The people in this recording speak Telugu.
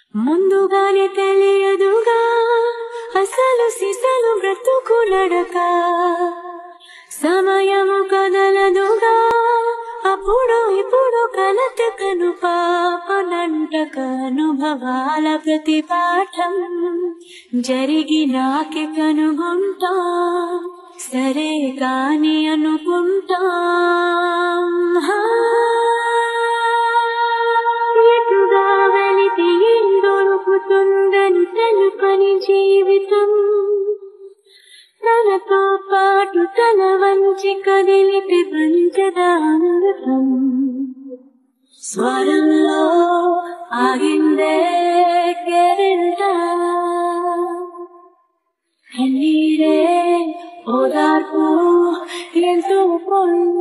ముందుగానే తెలియదుగా అసలు సిసలు బ్రతుకు నడక సమయము కదలదుగా అప్పుడు ఇప్పుడు కలత కను పాపనంటక అనుభవాల ప్రతి పాఠం జరిగినాకే కనుగొంటా సరే కాని అనుకుంటా ఎటుగా వెళితే ఏం దొరుకుతుందని తెలుపని జీవితం తనతో పాటు తల వంచి కదిలితే పంచదామృతం స్వరంలో ఆగిందే కెరింట కన్నీరే ఓదార్పు ఎంతో పొంద